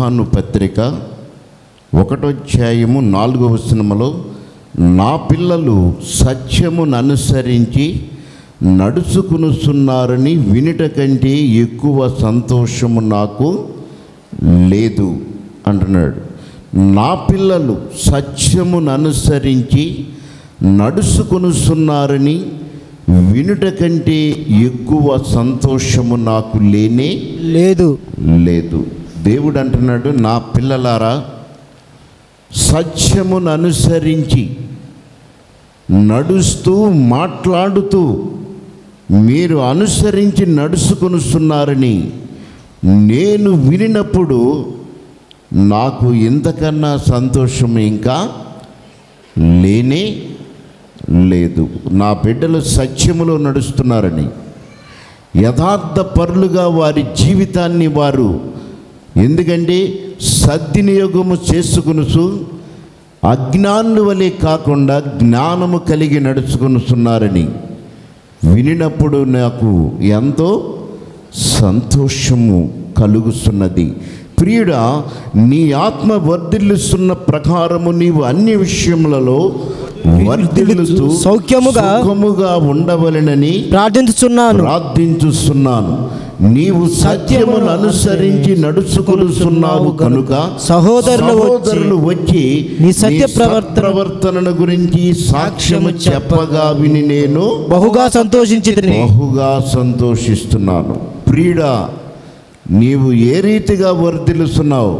యోహాను పత్రిక ఒకటో అధ్యాయము నాలుగో వచనములో నా పిల్లలు సత్యమును అనుసరించి నడుచుకునుస్తున్నారని వినుట కంటే ఎక్కువ సంతోషము నాకు లేదు అంటున్నాడు నా పిల్లలు సత్యమును అనుసరించి నడుచుకొనుస్తున్నారని వినుట కంటే ఎక్కువ సంతోషము నాకు లేనే లేదు లేదు దేవుడు అంటున్నాడు నా పిల్లలారా సత్యమును అనుసరించి నడుస్తూ మాట్లాడుతూ మీరు అనుసరించి నడుచుకొనుస్తున్నారని నేను వినినప్పుడు నాకు ఇంతకన్నా సంతోషం ఇంకా లేనే లేదు నా బిడ్డలు సత్యములో నడుస్తున్నారని యథార్థ పరులుగా వారి జీవితాన్ని వారు ఎందుకంటే సద్వినియోగము చేసుకునుసు అజ్ఞానుల వలె కాకుండా జ్ఞానము కలిగి నడుచుకునుస్తున్నారని వినినప్పుడు నాకు ఎంతో సంతోషము కలుగుతున్నది ప్రియుడా నీ ఆత్మ వర్ధిల్లుస్తున్న ప్రకారము నీవు అన్ని విషయములలో వర్ధిల్లుతూ సౌఖ్యముగా సుఖముగా ఉండవలెనని ప్రార్థించుచున్నాను ప్రార్థించుస్తున్నాను నీవు సత్యమును అనుసరించి నడుచుకొనుచున్నావు కనుక సహోదరులు వచ్చి సహోదరులు వచ్చి నీ సత్య ప్రవర్తన- ప్రవర్తనను గురించి సాక్ష్యము చెప్పగా విని నేను బహుగా సంతోషించి బహుగా సంతోషిస్తున్నాను ప్రియుడా నీవు ఏ రీతిగా వర్ధిల్లుస్తున్నావు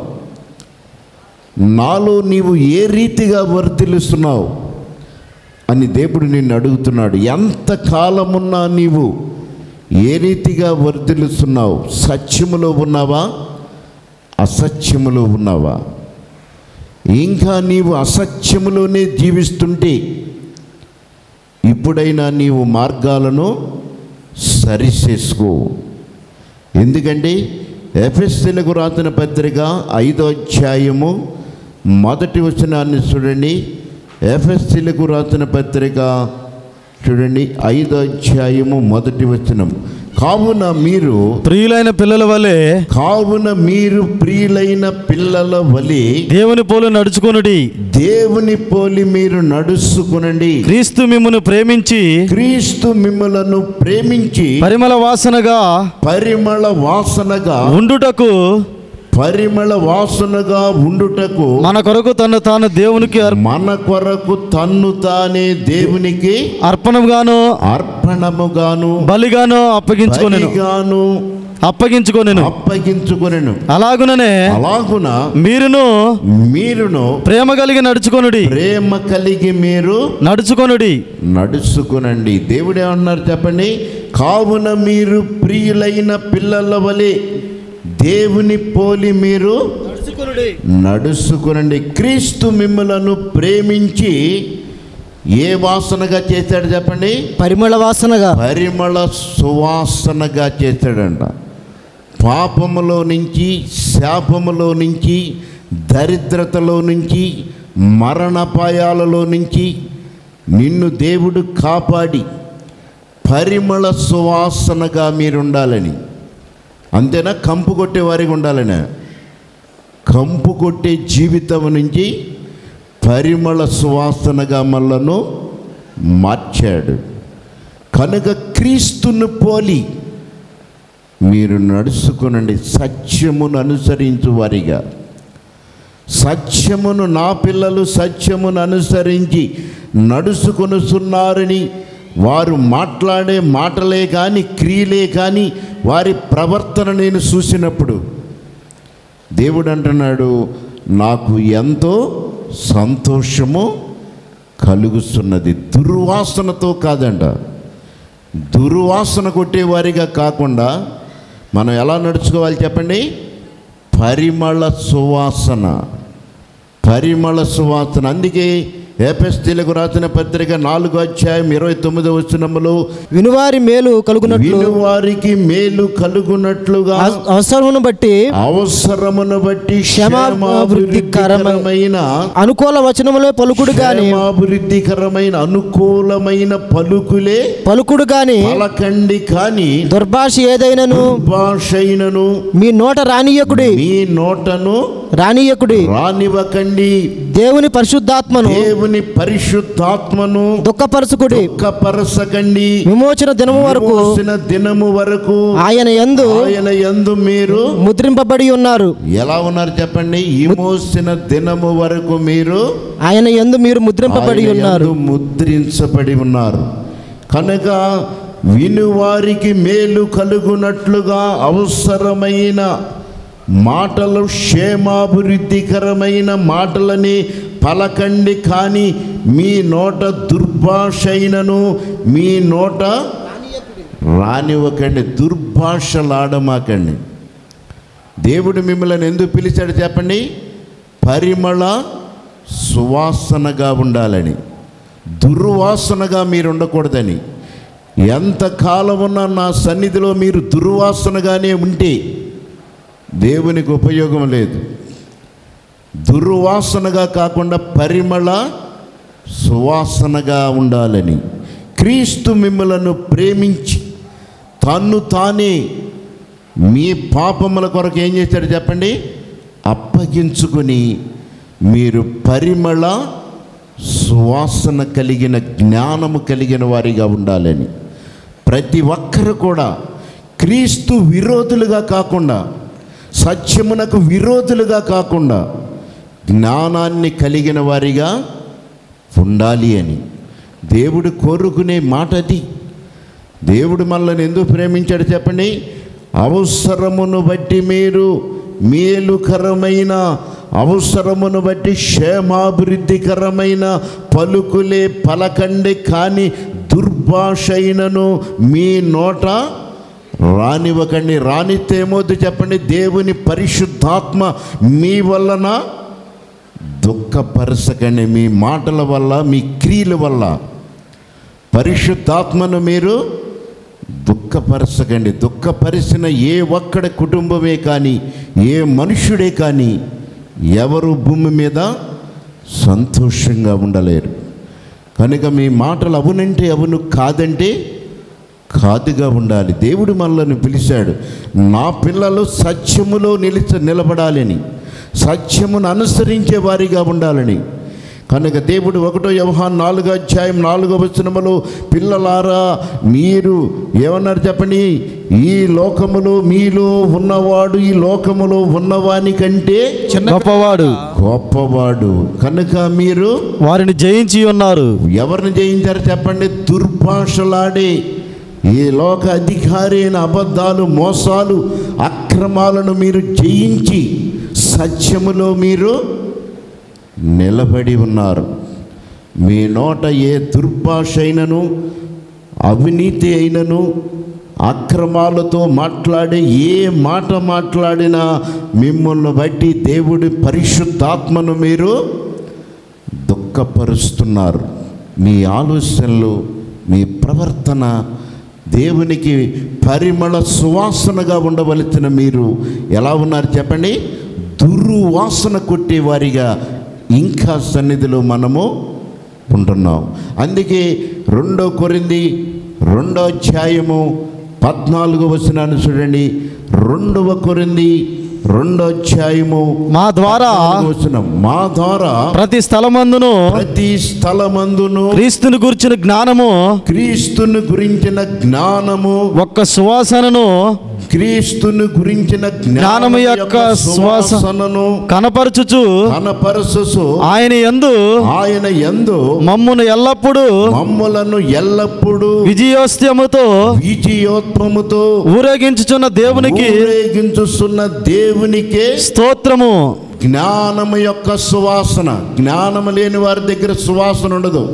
నాలో నీవు ఏ రీతిగా వర్ధిల్లుస్తున్నావు అని దేవుడు నిన్ను అడుగుతున్నాడు ఎంత కాలమున్నా నీవు ఏ రీతిగా వర్ధిల్లుతున్నావు సత్యములో ఉన్నావా అసత్యములో ఉన్నావా ఇంకా నీవు అసత్యములోనే జీవిస్తుంటే ఇప్పుడైనా నీవు మార్గాలను సరిచేసుకో ఎందుకంటే ఎఫ్ఎస్సీలకు రాసిన పత్రిక ఐదో అధ్యాయము మొదటి వచనాన్ని చూడండి ఎఫ్ఎస్సీలకు రాసిన పత్రిక చూడండి ఐదో అధ్యాయము మొదటి వచనం కావున మీరు ప్రియులైన పిల్లల వలె కావున మీరు ప్రియులైన పిల్లల వలె దేవుని పోలు నడుచుకొనుడి దేవుని పోలి మీరు నడుచుకునండి క్రీస్తు మిమ్మును ప్రేమించి క్రీస్తు మిమ్మలను ప్రేమించి పరిమళ వాసనగా పరిమళ వాసనగా ఉండుటకు పరిమళ వాసనగా ఉండుటకు మన కొరకు తను తాను దేవునికి అర్ప- మన కొరకు తన్ను తానే దేవునికి అర్పణముగాను అర్పణముగాను బలిగాను అప్పగించుకొనెను బలిగాను అప్పగించుకొనెను అప్పగించుకొనెను అలాగుననే అలాగున మీరును మీరును ప్రేమ కలిగి నడుచుకొనుడి ప్రేమ కలిగి మీరు నడుచుకొనుడి నడుచుకునండి దేవుడు ఏమన్నారు చెప్పండి కావున మీరు ప్రియులైన పిల్లల వలె దేవుని పోలి మీరు నడుచుకునండి క్రీస్తు మిమ్మలను ప్రేమించి ఏ వాసనగా చేశాడు చెప్పండి పరిమళ వాసనగా పరిమళ సువాసనగా చేశాడంట పాపములో నుంచి శాపములో నుంచి దరిద్రతలో నుంచి మరణపాయాలలో నుంచి నిన్ను దేవుడు కాపాడి పరిమళ సువాసనగా మీరు ఉండాలని అంతేనా కంపు కొట్టే వారికి ఉండాలని కంపు కొట్టే జీవితం నుంచి పరిమళ సువాసనగా మనలను మార్చాడు కనుక క్రీస్తును పోలి మీరు నడుచుకునండి సత్యమును అనుసరించు వారిగా సత్యమును నా పిల్లలు సత్యమును అనుసరించి నడుచుకొనుచున్నారని వారు మాట్లాడే మాటలే కానీ క్రియలే కానీ వారి ప్రవర్తన నేను చూసినప్పుడు దేవుడు అంటున్నాడు నాకు ఎంతో సంతోషము కలుగుతున్నది దుర్వాసనతో కాదంట దుర్వాసన కొట్టేవారిగా కాకుండా మనం ఎలా నడుచుకోవాలి చెప్పండి పరిమళ సువాసన పరిమళ సువాసన అందుకే ఏపెస్తీలకు రాసిన పత్రిక నాలుగో అధ్యాయం ఇరవై తొమ్మిదో వచనములో వినువారి మేలు కలుగునట్లు వినువారికి మేలు కలుగునట్లుగా అవ- అవసరమును బట్టి అవసరమును బట్టి క్షేమాభివృద్ధికరమైన క్షేమాభివృద్ధికరమైన అనుకూల వచనములే పలుకుడు గాని క్షేమాభివృద్ధికరమైన అనుకూలమైన పలుకులే పలుకుడు గాని పలకండి కాని దుర్భాష ఏదైనను భాషైనను మీ నోట రానియకుడి మీ నోటను రానియకుడి రానివ్వకండి దేవుని పరిశుద్ధాత్మను దేవుని పరిశుద్ధాత్మను దుఃఖపరచుకుడి దుఃఖపరచకండి విమోచన దినము వరకు మోసిన దినము వరకు ఆయన యందు ఆయన యందు మీరు ముద్రింపబడి ఉన్నారు ఎలా ఉన్నారు చెప్పండి ఈ మోసిన దినము వరకు మీరు ఆయన యందు మీరు ముద్రింపబడి ఆయన ఉన్నారు యందు ముద్రించబడి ఉన్నారు కనుక వినువారికి మేలు కలుగునట్లుగా అవసరమైన మాటలు క్షేమాభివృద్ధికరమైన మాటలని పలకండి కానీ మీ నోట దుర్భాషైనను మీ నోట రానివ్వకండి దుర్భాషలాడమాకండి దేవుడు మిమ్మల్ని ఎందుకు పిలిచాడు చెప్పండి పరిమళ సువాసనగా ఉండాలని దుర్వాసనగా మీరు ఉండకూడదని ఎంతకాలం ఉన్నా నా సన్నిధిలో మీరు దుర్వాసనగానే ఉంటే దేవునికి ఉపయోగం లేదు దుర్వాసనగా కాకుండా పరిమళ సువాసనగా ఉండాలని క్రీస్తు మిమ్మలను ప్రేమించి తన్ను తానే మీ పాపముల కొరకు ఏం చేశాడు చెప్పండి అప్పగించుకొని మీరు పరిమళ సువాసన కలిగిన జ్ఞానము కలిగిన వారిగా ఉండాలని ప్రతి ఒక్కరు కూడా క్రీస్తు విరోధులుగా కాకుండా సత్యమునకు విరోధులుగా కాకుండా జ్ఞానాన్ని కలిగిన వారిగా ఉండాలి అని దేవుడు కోరుకునే మాట అది దేవుడు మనల్ని ఎందుకు ప్రేమించాడు చెప్పండి అవసరమును బట్టి మీరు మేలుకరమైన అవసరమును బట్టి క్షేమాభివృద్ధికరమైన పలుకులే పలకండి కానీ దుర్భాషైనను మీ నోట రానివ్వకండి రానితే ఏమవుద్ది చెప్పండి దేవుని పరిశుద్ధాత్మ మీ వలన దుఃఖపరచకండి మీ మాటల వల్ల మీ క్రియల వల్ల పరిశుద్ధాత్మను మీరు దుఃఖపరచకండి దుఃఖపరిచిన ఏ ఒక్కడి కుటుంబమే కానీ ఏ మనుష్యుడే కానీ ఎవరు భూమి మీద సంతోషంగా ఉండలేరు కనుక మీ మాటలు అవునంటే అవును కాదంటే కాదుగా ఉండాలి దేవుడు మనల్ని పిలిచాడు నా పిల్లలు సత్యములో నిలిచ నిలబడాలని సత్యమును అనుసరించే వారిగా ఉండాలని కనుక దేవుడు ఒకటో వ్యవహాన్ నాలుగో అధ్యాయం నాలుగో వచనములో పిల్లలారా మీరు ఏమన్నారు చెప్పండి ఈ లోకములో మీలో ఉన్నవాడు ఈ లోకములో ఉన్నవాని కంటే గొప్పవాడు గొప్పవాడు కనుక మీరు వారిని జయించి ఉన్నారు ఎవరిని జయించారు చెప్పండి దుర్భాషలాడే ఈ లోక అధికారి అయిన అబద్ధాలు మోసాలు అక్రమాలను మీరు జయించి సత్యములో మీరు నిలబడి ఉన్నారు మీ నోట ఏ దుర్భాష అయినను అవినీతి అయినను అక్రమాలతో మాట్లాడే ఏ మాట మాట్లాడినా మిమ్మల్ని బట్టి దేవుడి పరిశుద్ధాత్మను మీరు దుఃఖపరుస్తున్నారు మీ ఆలోచనలు మీ ప్రవర్తన దేవునికి పరిమళ సువాసనగా ఉండవలసిన మీరు ఎలా ఉన్నారు చెప్పండి దుర్వాసన కొట్టేవారిగా ఇంకా సన్నిధిలో మనము ఉంటున్నాం అందుకే రెండో కొరింది రెండో అధ్యాయము పద్నాలుగో వచనాన్ని చూడండి రెండవ కొరింది రెండో అధ్యాయము మా ద్వారా పద్నాలుగో వచనం మా ద్వారా ప్రతి స్థలమందును ప్రతి స్థలమందును క్రీస్తుని గురించిన జ్ఞానము క్రీస్తును గురించిన జ్ఞానము ఒక్క సువాసనను క్రీస్తును గురించిన జ్ఞానము యొక్క సువాస- సువాసనను కనపరచుచు కనపరచుచు ఆయన యందు ఆయన ఎందు మమ్మును ఎల్లప్పుడూ మమ్ములను ఎల్లప్పుడూ విజయోస్త్యముతో విజయోత్మముతో ఊరేగించుచున్న దేవునికి ఊరేగించుస్తున్న దేవునికే స్తోత్రము జ్ఞానము యొక్క సువాసన జ్ఞానము లేని వారి దగ్గర సువాసన ఉండదు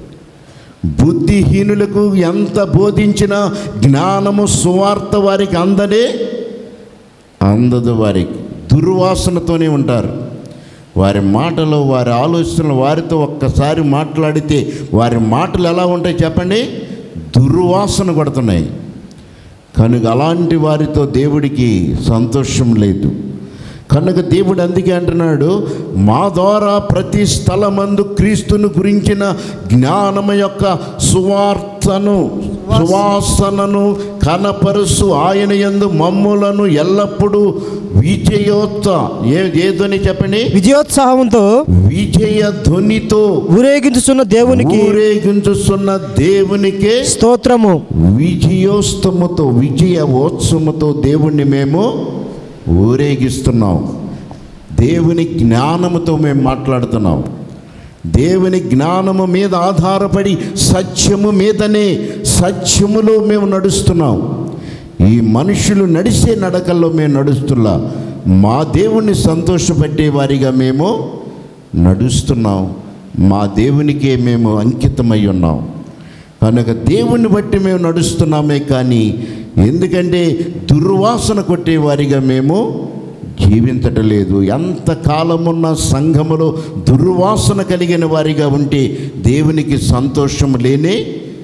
బుద్ధిహీనులకు ఎంత బోధించినా జ్ఞానము సువార్త వారికి అందనే అందదు వారికి దుర్వాసనతోనే ఉంటారు వారి మాటలు వారి ఆలోచనలు వారితో ఒక్కసారి మాట్లాడితే వారి మాటలు ఎలా ఉంటాయి చెప్పండి దుర్వాసన కొడుతున్నాయి కనుక అలాంటి వారితో దేవుడికి సంతోషం లేదు కనుక దేవుడు అందుకే అంటున్నాడు మా ద్వారా ప్రతి స్థలమందు క్రీస్తును గురించిన జ్ఞానము యొక్క సువార్తను సువాసనను కనపరుసు ఆయన యందు మమ్ములను ఎల్లప్పుడూ విజయోత్త ఏ ఏదని చెప్పండి విజయోత్సాహంతో విజయ ధ్వనితో ఊరేగించుచున్న దేవునికి ఊరేగించుతున్న దేవునికే స్తోత్రము విజయోస్తముతో విజయోత్సవముతో దేవుణ్ణి మేము ఊరేగిస్తున్నాం దేవుని జ్ఞానముతో మేము మాట్లాడుతున్నాం దేవుని జ్ఞానము మీద ఆధారపడి సత్యము మీదనే సత్యములో మేము నడుస్తున్నాం ఈ మనుషులు నడిచే నడకల్లో మేము నడుస్తున్నా మా దేవుణ్ణి సంతోషపెట్టే వారిగా మేము నడుస్తున్నాం మా దేవునికే మేము అంకితమై ఉన్నాం కనుక దేవుణ్ణి బట్టి మేము నడుస్తున్నామే కానీ ఎందుకంటే దుర్వాసన కొట్టే వారిగా మేము జీవించటం లేదు ఎంత కాలమున్న సంఘములో దుర్వాసన కలిగిన వారిగా ఉంటే దేవునికి సంతోషం లేనే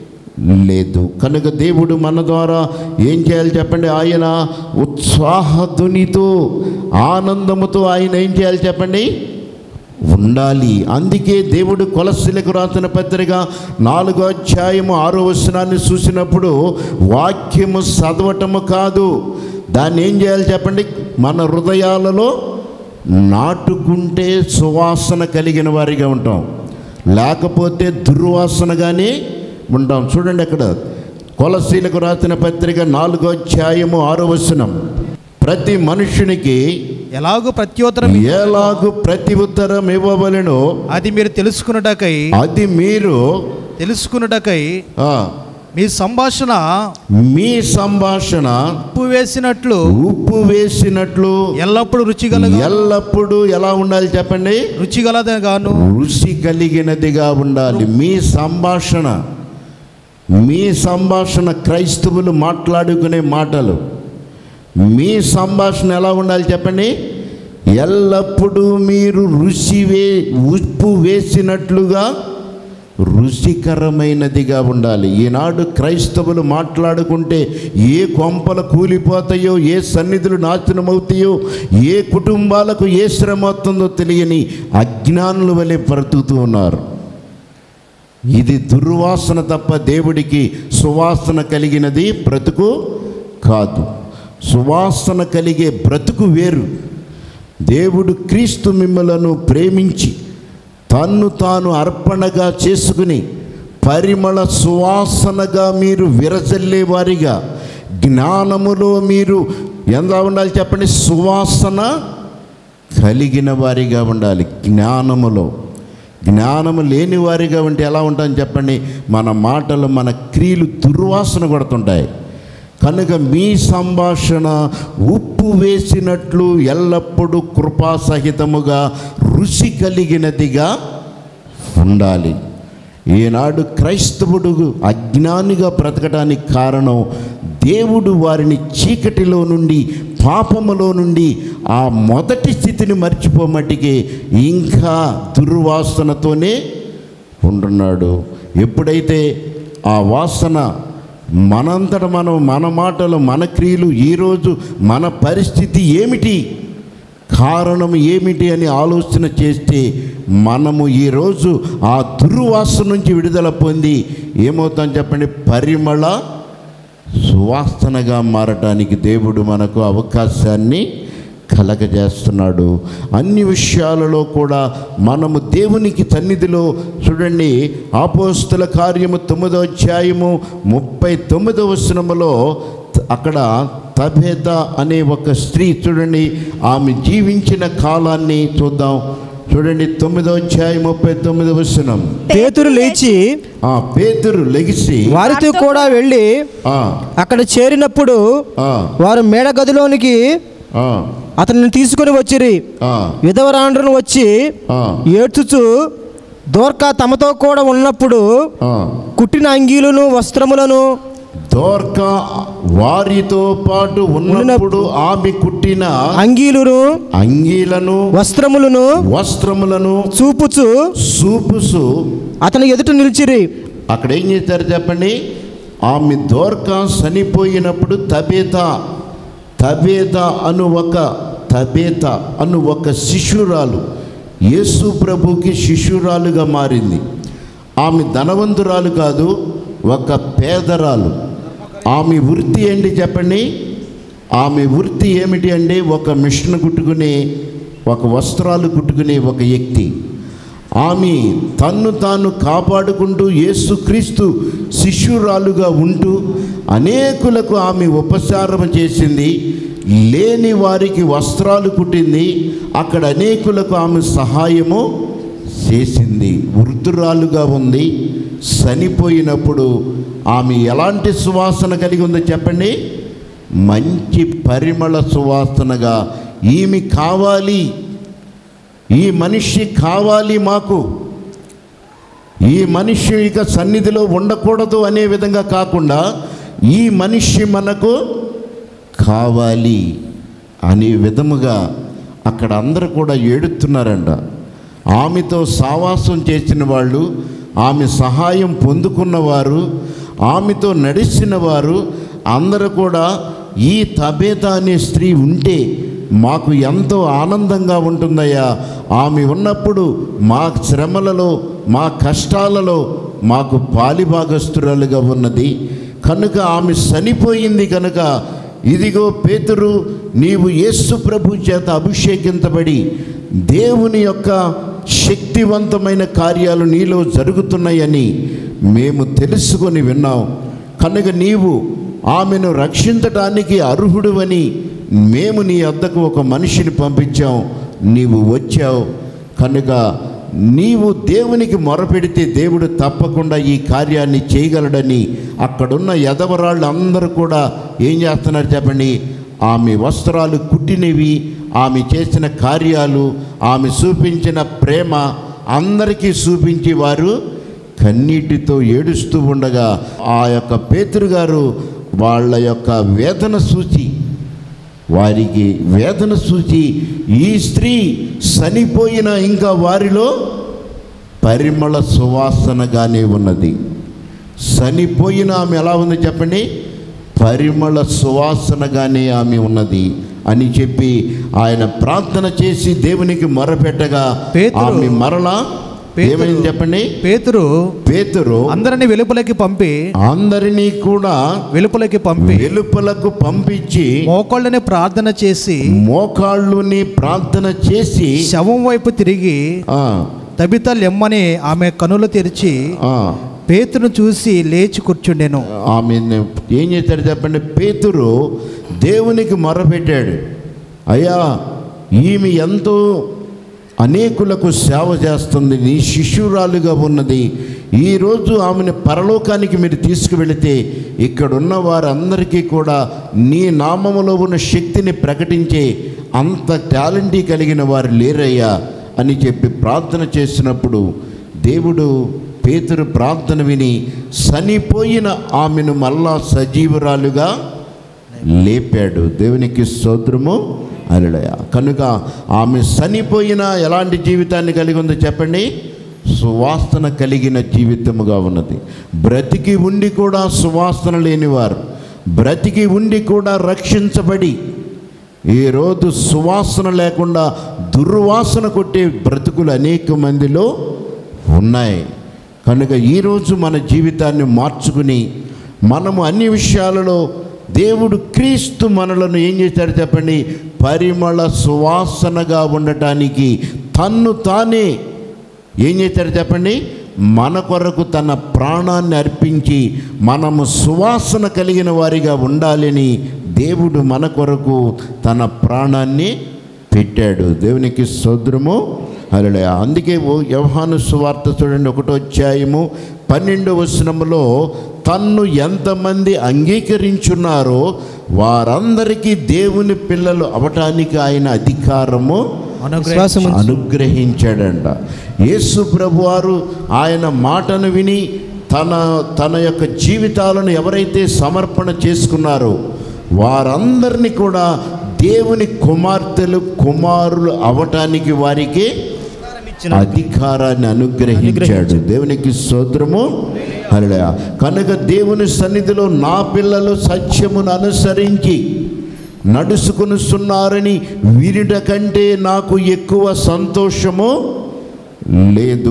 లేదు కనుక దేవుడు మన ద్వారా ఏం చేయాలి చెప్పండి ఆయన ఉత్సాహధ్వనితో ఆనందముతో ఆయన ఏం చేయాలి చెప్పండి ఉండాలి అందుకే దేవుడు కొలసిలకు రాసిన పత్రిక నాలుగో అధ్యాయము ఆరో వచనాన్ని చూసినప్పుడు వాక్యము చదవటము కాదు దాన్ని ఏం చేయాలి చెప్పండి మన హృదయాలలో నాటుకుంటే సువాసన కలిగిన వారిగా ఉంటాం లేకపోతే దుర్వాసనగానే ఉంటాం చూడండి అక్కడ కొలసీలకు రాసిన పత్రిక నాలుగో అధ్యాయము ఆరో వచనం ప్రతి మనుషునికి ఎలాగో ప్రత్యుత్తరం ఎలాగు ప్రతి ఉత్తరం ఇవ్వవలెనో అది మీరు తెలుసుకున్నటకై అది మీరు తెలుసుకున్నటకై ఆ, మీ సంభాషణ మీ సంభాషణ ఉప్పు వేసినట్లు ఉప్పు వేసినట్లు ఎల్లప్పుడూ రుచిగల ఎల్లప్పుడూ ఎలా ఉండాలి చెప్పండి రుచిగలదగాను రుచి కలిగినదిగా ఉండాలి మీ సంభాషణ మీ సంభాషణ క్రైస్తవులు మాట్లాడుకునే మాటలు మీ సంభాషణ ఎలా ఉండాలి చెప్పండి ఎల్లప్పుడూ మీరు రుచి వే ఉప్పు వేసినట్లుగా రుచికరమైనదిగా ఉండాలి ఈనాడు క్రైస్తవులు మాట్లాడుకుంటే ఏ కొంపలు కూలిపోతాయో ఏ సన్నిధులు నాశనమవుతాయో ఏ కుటుంబాలకు ఏ శ్రమ అవుతుందో తెలియని అజ్ఞానుల వలె బ్రతుకుతూ ఉన్నారు ఇది దుర్వాసన తప్ప దేవుడికి సువాసన కలిగినది బ్రతుకు కాదు సువాసన కలిగే బ్రతుకు వేరు దేవుడు క్రీస్తు మిమ్మలను ప్రేమించి తన్ను తాను అర్పణగా చేసుకుని పరిమళ సువాసనగా మీరు విరజల్లే వారిగా జ్ఞానములో మీరు ఎలా ఉండాలి చెప్పండి సువాసన కలిగిన వారిగా ఉండాలి జ్ఞానములో జ్ఞానము లేని వారిగా ఉంటే ఎలా ఉంటాం చెప్పండి మన మాటలు మన క్రియలు దుర్వాసన కొడుతుంటాయి కనుక మీ సంభాషణ ఉప్పు వేసినట్లు ఎల్లప్పుడూ కృపాసహితముగా రుచి కలిగినదిగా ఉండాలి ఈనాడు క్రైస్తవుడు అజ్ఞానిగా బ్రతకడానికి కారణం దేవుడు వారిని చీకటిలో నుండి పాపములో నుండి ఆ మొదటి స్థితిని మర్చిపోమటికి ఇంకా దుర్వాసనతోనే ఉంటున్నాడు ఎప్పుడైతే ఆ వాసన మనంతట మనం మన మాటలు మన క్రియలు ఈరోజు మన పరిస్థితి ఏమిటి కారణం ఏమిటి అని ఆలోచన చేస్తే మనము ఈరోజు ఆ దుర్వాసన నుంచి విడుదల పొంది ఏమవుతాం చెప్పండి పరిమళ సువాసనగా మారటానికి దేవుడు మనకు అవకాశాన్ని కలగజేస్తున్నాడు అన్ని విషయాలలో కూడా మనము దేవునికి సన్నిధిలో చూడండి ఆపోస్తుల కార్యము తొమ్మిదో అధ్యాయము ముప్పై తొమ్మిదో వచనములో అక్కడ తబేత అనే ఒక స్త్రీ చూడండి ఆమె జీవించిన కాలాన్ని చూద్దాం చూడండి తొమ్మిదో అధ్యాయం ముప్పై తొమ్మిదో వచనం పేతురు లేచి ఆ పేతురు లెగిసి వారితో కూడా వెళ్ళి ఆ, అక్కడ చేరినప్పుడు ఆ, వారు మేడ గదిలోనికి ఆ, అతనిని తీసుకొని వచ్చిరి ఆ, విధవరాండ్రును వచ్చి ఆ, ఏడ్చుచు దోర్కా తమతో కూడా ఉన్నప్పుడు ఆ. కుట్టిన అంగీలను వస్త్రములను దోర్క వారితో పాటు ఉన్నప్పుడు ఆమె కుట్టిన అంగీలును అంగీలను వస్త్రములను వస్త్రములను చూపుచు సూపుసు అతని ఎదుట నిలిచిరి అక్కడ ఏం చేశారు చెప్పండి ఆమె దోర్క చనిపోయినప్పుడు తబేత తబేత అను ఒక తబేత అను ఒక శిశురాలు యేసు ప్రభుకి శిశురాలుగా మారింది ఆమె ధనవంతురాలు కాదు ఒక పేదరాలు ఆమె వృత్తి ఏంటి చెప్పండి ఆమె వృత్తి ఏమిటి అంటే ఒక మిషన్ కుట్టుకునే ఒక వస్త్రాలు కుట్టుకునే ఒక వ్యక్తి ఆమె తన్ను తాను కాపాడుకుంటూ యేసుక్రీస్తు శిష్యురాలుగా ఉంటూ అనేకులకు ఆమె ఉపచారం చేసింది లేని వారికి వస్త్రాలు కుట్టింది అక్కడ అనేకులకు ఆమె సహాయము చేసింది వృద్ధురాలుగా ఉంది చనిపోయినప్పుడు ఆమె ఎలాంటి సువాసన కలిగి ఉందో చెప్పండి మంచి పరిమళ సువాసనగా ఈమె కావాలి ఈ మనిషి కావాలి మాకు ఈ మనిషి ఇక సన్నిధిలో ఉండకూడదు అనే విధంగా కాకుండా ఈ మనిషి మనకు కావాలి అనే విధముగా అక్కడ అందరూ కూడా ఏడుతున్నారంట ఆమెతో సావాసం చేసిన వాళ్ళు ఆమె సహాయం పొందుకున్నవారు ఆమెతో నడిచిన వారు అందరూ కూడా ఈ తబేత అనే స్త్రీ ఉంటే మాకు ఎంతో ఆనందంగా ఉంటుందయ్యా ఆమె ఉన్నప్పుడు మా శ్రమలలో మా కష్టాలలో మాకు పాలిభాగస్తురాలుగా ఉన్నది కనుక ఆమె చనిపోయింది కనుక ఇదిగో పేతురు నీవు యేసు ప్రభు చేత అభిషేకించబడి దేవుని యొక్క శక్తివంతమైన కార్యాలు నీలో జరుగుతున్నాయని మేము తెలుసుకొని విన్నాం కనుక నీవు ఆమెను రక్షించటానికి అర్హుడువని మేము నీ వద్దకు ఒక మనిషిని పంపించాం నీవు వచ్చావు కనుక నీవు దేవునికి మొరపెడితే దేవుడు తప్పకుండా ఈ కార్యాన్ని చేయగలడని అక్కడున్న ఎదవరాళ్ళు అందరూ కూడా ఏం చేస్తున్నారు చెప్పండి ఆమె వస్త్రాలు కుట్టినవి ఆమె చేసిన కార్యాలు ఆమె చూపించిన ప్రేమ అందరికీ చూపించి వారు కన్నీటితో ఏడుస్తూ ఉండగా ఆ యొక్క పేతురు గారు వాళ్ళ యొక్క వేదన సూచి వారికి వేదన సూచి ఈ స్త్రీ చనిపోయిన ఇంకా వారిలో పరిమళ సువాసనగానే ఉన్నది చనిపోయిన ఆమె ఎలా ఉంది చెప్పండి పరిమళ సువాసనగానే ఆమె ఉన్నది అని చెప్పి ఆయన ప్రార్థన చేసి దేవునికి మొరపెట్టగా పేతురు- ఆమె మరలా పేతురు- ఏమైంది చెప్పండి పేతురు పేతురు అందరిని వెలుపలకి పంపి అందరినీ కూడా వెలుపలకి పంపి వెలుపలకు పంపించి మోకాళ్ళని ప్రార్థన చేసి మోకాళ్ళుని ప్రార్థన చేసి శవం వైపు తిరిగి ఆ, తబిత లెమ్మని ఆమె కనులు తెరిచి ఆ, పేతును చూసి లేచి కూర్చుండెను ఆమె ఏం చేశాడు చెప్పండి పేతురు దేవునికి మొరపెట్టాడు అయ్యా ఈమె ఎంతో అనేకులకు సేవ చేస్తుంది నీ శిష్యురాలుగా ఉన్నది ఈరోజు ఆమెను పరలోకానికి మీరు తీసుకువెళితే ఇక్కడున్న వారందరికీ కూడా నీ నామములో ఉన్న శక్తిని ప్రకటించే అంత టాలెంటీ కలిగిన వారు లేరయ్యా అని చెప్పి ప్రార్థన చేసినప్పుడు దేవుడు పేతురు ప్రార్థన విని చనిపోయిన ఆమెను మళ్ళా సజీవురాలుగా లేపాడు దేవునికి స్తోత్రము అలడయ కనుక ఆమె చనిపోయిన ఎలాంటి జీవితాన్ని కలిగి ఉందో చెప్పండి సువాసన కలిగిన జీవితముగా ఉన్నది బ్రతికి ఉండి కూడా సువాసన లేనివారు బ్రతికి ఉండి కూడా రక్షించబడి ఈరోజు సువాసన లేకుండా దుర్వాసన కొట్టే బ్రతుకులు అనేక మందిలో ఉన్నాయి కనుక ఈరోజు మన జీవితాన్ని మార్చుకుని మనము అన్ని విషయాలలో దేవుడు క్రీస్తు మనలను ఏం చేశాడు చెప్పండి పరిమళ సువాసనగా ఉండటానికి తన్ను తానే ఏం చేశాడు చెప్పండి మన కొరకు తన ప్రాణాన్ని అర్పించి మనము సువాసన కలిగిన వారిగా ఉండాలని దేవుడు మన కొరకు తన ప్రాణాన్ని పెట్టాడు దేవునికి సోదరము అలా అందుకే ఓ యోహాను సువార్త చూడండి ఒకటో అధ్యాయము పన్నెండు వచనములో తన్ను ఎంతమంది అంగీకరించున్నారో వారందరికీ దేవుని పిల్లలు అవటానికి ఆయన అధికారము విశ్వాసం ఉంచు. అనుగ్రహించాడంట యేసు ప్రభువారు ఆయన మాటను విని తన తన యొక్క జీవితాలను ఎవరైతే సమర్పణ చేసుకున్నారో వారందరినీ కూడా దేవుని కుమార్తెలు కుమారులు అవటానికి వారికి అధికారాన్ని అనుగ్రహించాడు దేవునికి స్తోత్రము హల్లెలూయా కనుక దేవుని సన్నిధిలో నా పిల్లలు సత్యమును అనుసరించి నడుచుకునిస్తున్నారని వీరిట కంటే నాకు ఎక్కువ సంతోషము లేదు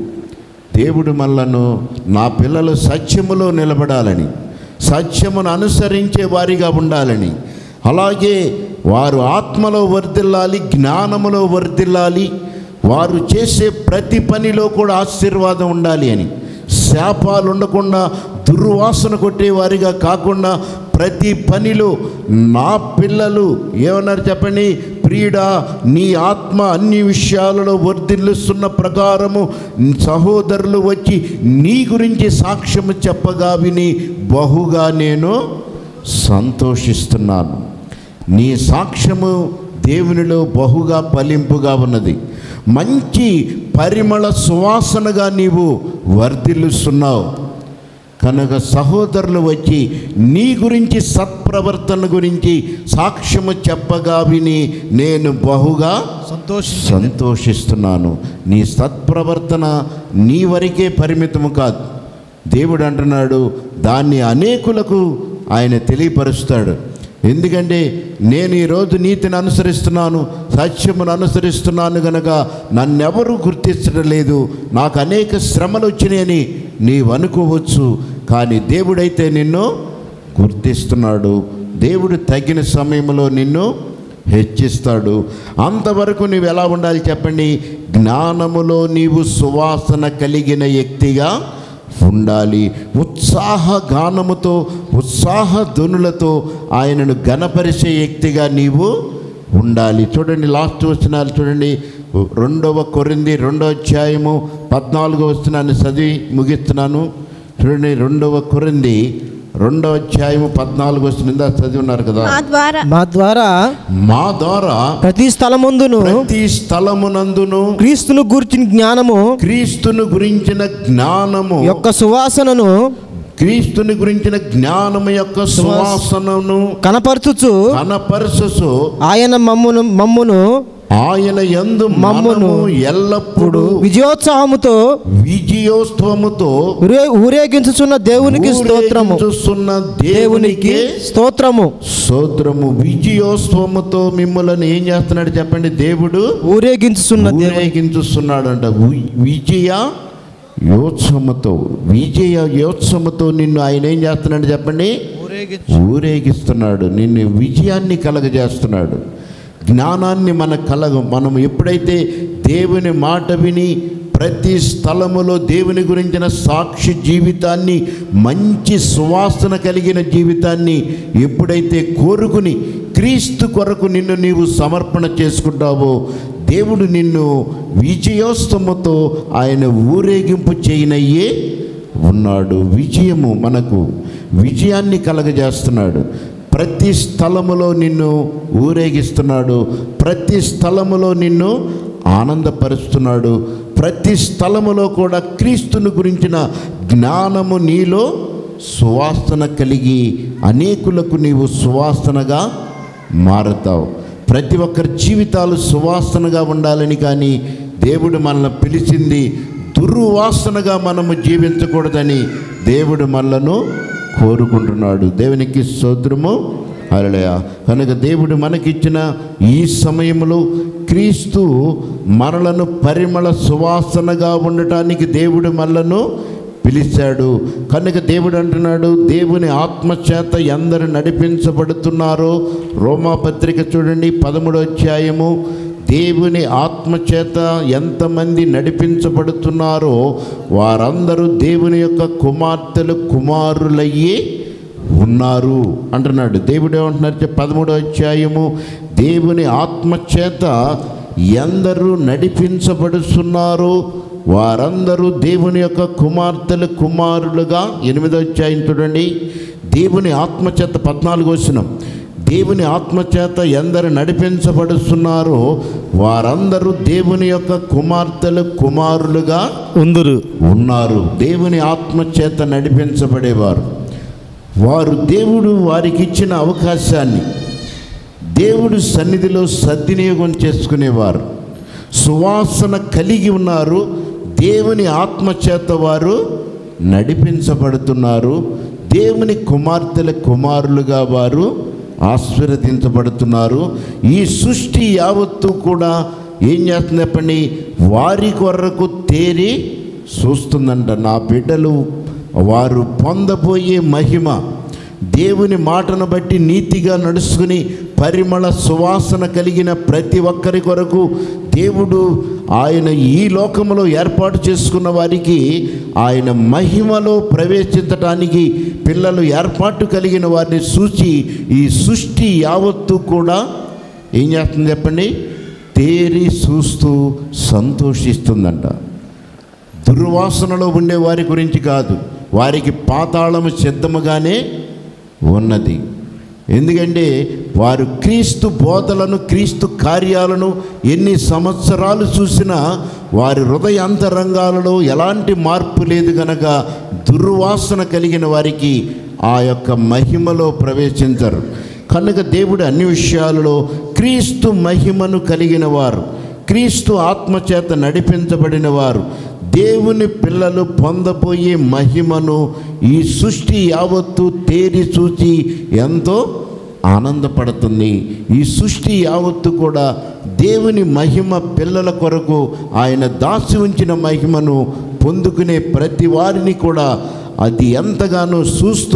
దేవుడు మనలను నా పిల్లలు సత్యములో నిలబడాలని సత్యమును అనుసరించే వారిగా ఉండాలని అలాగే వారు ఆత్మలో వర్ధిల్లాలి జ్ఞానములో వర్ధిల్లాలి వారు చేసే ప్రతి పనిలో కూడా ఆశీర్వాదం ఉండాలి అని శాపాలు ఉండకుండా దుర్వాసన కొట్టేవారిగా కాకుండా ప్రతి పనిలో నా పిల్లలు ఏమన్నారు చెప్పండి ప్రియుడా నీ ఆత్మ అన్ని విషయాలలో వర్ధిల్లుస్తున్న ప్రకారము సహోదరులు వచ్చి నీ గురించి సాక్ష్యము చెప్పగా విని బహుగా నేను సంతోషిస్తున్నాను నీ సాక్ష్యము దేవునిలో బహుగా ఫలింపుగా ఉన్నది మంచి పరిమళ సువాసనగా నీవు వర్ధిల్లుస్తున్నావు కనుక సహోదరులు వచ్చి నీ గురించి సత్ప్రవర్తన గురించి సాక్ష్యము చెప్పగా విని నేను బహుగా సంతోషి సంతోషిస్తున్నాను నీ సత్ప్రవర్తన నీ వరకే పరిమితము కాదు దేవుడు అంటున్నాడు దాన్ని అనేకులకు ఆయన తెలియపరుస్తాడు ఎందుకంటే నేను ఈరోజు నీతిని అనుసరిస్తున్నాను సత్యమును అనుసరిస్తున్నాను గనక నన్నెవరూ గుర్తించడం లేదు నాకు అనేక శ్రమలు వచ్చినాయని నీవు అనుకోవచ్చు కానీ దేవుడైతే నిన్ను గుర్తిస్తున్నాడు దేవుడు తగిన సమయంలో నిన్ను హెచ్చిస్తాడు అంతవరకు నీవు ఎలా ఉండాలి చెప్పండి జ్ఞానములో నీవు సువాసన కలిగిన వ్యక్తిగా ఉండాలి ఉత్సాహ గానముతో ఉత్సాహ ధ్వనులతో ఆయనను గణపరిచే వ్యక్తిగా నీవు ఉండాలి చూడండి లాస్ట్ వచనాలు చూడండి రెండవ కొరింది రెండవ అధ్యాయము పద్నాలుగో వచనాన్ని చదివి ముగిస్తున్నాను చూడండి రెండవ కొరింది రెండవ అధ్యాయము పద్నాలుగు వచనం చదివి ఉన్నారు కదా మా ద్వారా మా ద్వారా మా ద్వారా ప్రతి స్థలమందును ప్రతి స్థలమునందును క్రీస్తును గూర్చిన జ్ఞానము క్రీస్తును గురించిన జ్ఞానము యొక్క సువాసనను క్రీస్తుని గురించిన జ్ఞానము యొక్క సువాసనను కనపరచుచు కనపరచు ఆయన మమ్మును మమ్మును ఆయన యందు మమ్మును మమ్మును ఎల్లప్పుడూ విజయోత్సాహముతో విజయోత్సవముతో ఊరే ఊరేగించుచున్న దేవునికి స్తోత్రము ఊరేగించుచున్న దేవునికి దేవునికి స్తోత్రము స్తోత్రము విజయోత్సవముతో మిమ్మల్ని ఏం చేస్తున్నాడు చెప్పండి దేవుడు ఊరేగించుచున్న దేవుని ఊరేగించుస్తున్నాడంట వి- విజయ యోత్సవముతో విజయ యోత్సవముతో నిన్ను ఆయన ఏం చేస్తున్నాడు చెప్పండి ఊరేగిస్తున్నాడు నిన్ను విజయాన్ని కలగజేస్తున్నాడు జ్ఞానాన్ని మన కలగ మనం ఎప్పుడైతే దేవుని మాట విని ప్రతి స్థలములో దేవుని గురించిన సాక్షి జీవితాన్ని మంచి సువాసన కలిగిన జీవితాన్ని ఎప్పుడైతే కోరుకుని క్రీస్తు కొరకు నిన్ను నీవు సమర్పణ చేసుకుంటావో దేవుడు నిన్ను విజయోత్సవముతో ఆయన ఊరేగింపు చేయనయ్యే ఉన్నాడు విజయము మనకు విజయాన్ని కలగజేస్తున్నాడు ప్రతి స్థలములో నిన్ను ఊరేగిస్తున్నాడు ప్రతి స్థలములో నిన్ను ఆనందపరుస్తున్నాడు ప్రతి స్థలములో కూడా క్రీస్తుని గురించిన జ్ఞానము నీలో సువాసన కలిగి అనేకులకు నీవు సువాసనగా మారుతావు ప్రతి ఒక్కరి జీవితాలు సువాసనగా ఉండాలని కానీ దేవుడు మనల్ని పిలిచింది దుర్వాసనగా మనము జీవించకూడదని దేవుడు మనలను కోరుకుంటున్నాడు దేవునికి స్తోత్రము హల్లెలూయ కనుక దేవుడు మనకిచ్చిన ఈ సమయంలో క్రీస్తు మనలను పరిమళ సువాసనగా ఉండటానికి దేవుడు మనలను పిలిచాడు కనుక దేవుడు అంటున్నాడు దేవుని ఆత్మచేత ఎందరు నడిపించబడుతున్నారో రోమాపత్రిక చూడండి పదమూడో అధ్యాయము దేవుని ఆత్మచేత ఎంతమంది నడిపించబడుతున్నారో వారందరూ దేవుని యొక్క కుమార్తెలు కుమారులయ్యి ఉన్నారు అంటున్నాడు దేవుడు ఏమంటున్నారు చెప్పు, పదమూడో అధ్యాయము దేవుని ఆత్మచేత ఎందరూ నడిపించబడుతున్నారో వారందరూ దేవుని యొక్క కుమార్తెలు కుమారులుగా ఎనిమిదో అధ్యాయం చూడండి దేవుని ఆత్మచేత పద్నాలుగు వచనం దేవుని ఆత్మచేత ఎందరు నడిపించబడుతున్నారో వారందరూ దేవుని యొక్క కుమార్తెలు కుమారులుగా ఉందురు ఉన్నారు దేవుని ఆత్మచేత నడిపించబడేవారు వారు దేవుడు వారికి ఇచ్చిన అవకాశాన్ని దేవుడు సన్నిధిలో సద్వినియోగం చేసుకునేవారు సువాసన కలిగి ఉన్నారు దేవుని ఆత్మచేత వారు నడిపించబడుతున్నారు దేవుని కుమార్తెల కుమారులుగా వారు ఆశీర్వదించబడుతున్నారు ఈ సృష్టి యావత్తు కూడా ఏం చేస్తుంది చెప్పండి వారి కొరకు తేరి చూస్తుందంట నా బిడ్డలు వారు పొందబోయే మహిమ దేవుని మాటను బట్టి నీతిగా నడుచుకుని పరిమళ సువాసన కలిగిన ప్రతి ఒక్కరి కొరకు దేవుడు ఆయన ఈ లోకములో ఏర్పాటు చేసుకున్న వారికి ఆయన మహిమలో ప్రవేశించటానికి పిల్లలు ఏర్పాటు కలిగిన వారిని చూచి ఈ సృష్టి యావత్తు కూడా ఏం చేస్తుంది చెప్పండి తేరి చూస్తూ సంతోషిస్తుందంట దుర్వాసనలో ఉండే వారి గురించి కాదు వారికి పాతాళము సిద్ధముగానే ఉన్నది ఎందుకంటే వారు క్రీస్తు బోధలను క్రీస్తు కార్యాలను ఎన్ని సంవత్సరాలు చూసినా వారి హృదయ అంతరంగాలలో ఎలాంటి మార్పు లేదు కనుక దుర్వాసన కలిగిన వారికి ఆ యొక్క మహిమలో ప్రవేశించరు కనుక దేవుడు అన్ని విషయాలలో క్రీస్తు మహిమను కలిగిన వారు క్రీస్తు ఆత్మచేత నడిపించబడిన వారు దేవుని పిల్లలు పొందబోయే మహిమను ఈ సృష్టి యావత్తు తేరి చూచి ఎంతో ఆనందపడుతుంది ఈ సృష్టి యావత్తు కూడా దేవుని మహిమ పిల్లల కొరకు ఆయన దాచి ఉంచిన మహిమను పొందుకునే ప్రతి వారిని కూడా అది ఎంతగానో చూస్తూ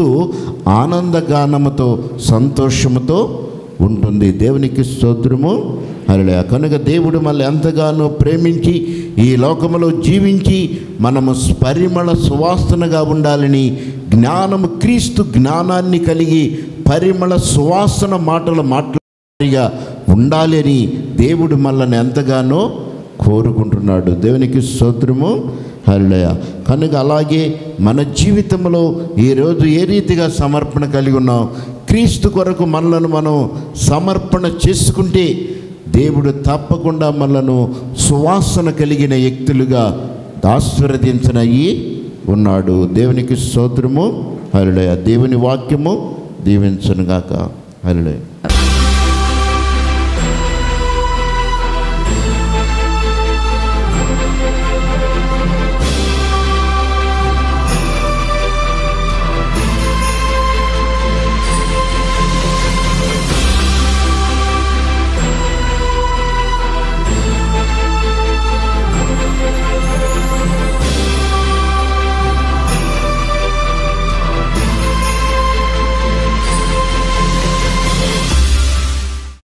ఆనందగానముతో సంతోషముతో ఉంటుంది దేవునికి స్తోత్రము అరలే కనుక దేవుడు మళ్ళీ ఎంతగానో ప్రేమించి ఈ లోకములో జీవించి మనము పరిమళ సువాసనగా ఉండాలని జ్ఞానము క్రీస్తు జ్ఞానాన్ని కలిగి పరిమళ సువాసన మాటలు మాట్లాడిగా ఉండాలి అని దేవుడు మనల్ని ఎంతగానో కోరుకుంటున్నాడు దేవునికి స్తోత్రము హల్లయ కనుక అలాగే మన జీవితంలో ఈరోజు ఏ రీతిగా సమర్పణ కలిగి ఉన్నాం క్రీస్తు కొరకు మనలను మనం సమర్పణ చేసుకుంటే దేవుడు తప్పకుండా మనలను సువాసన కలిగిన వ్యక్తులుగా ఆశీర్వదించనయ్యి ఉన్నాడు దేవునికి స్తోత్రము హల్లయ దేవుని వాక్యము దీవించనుగాక హల్లయ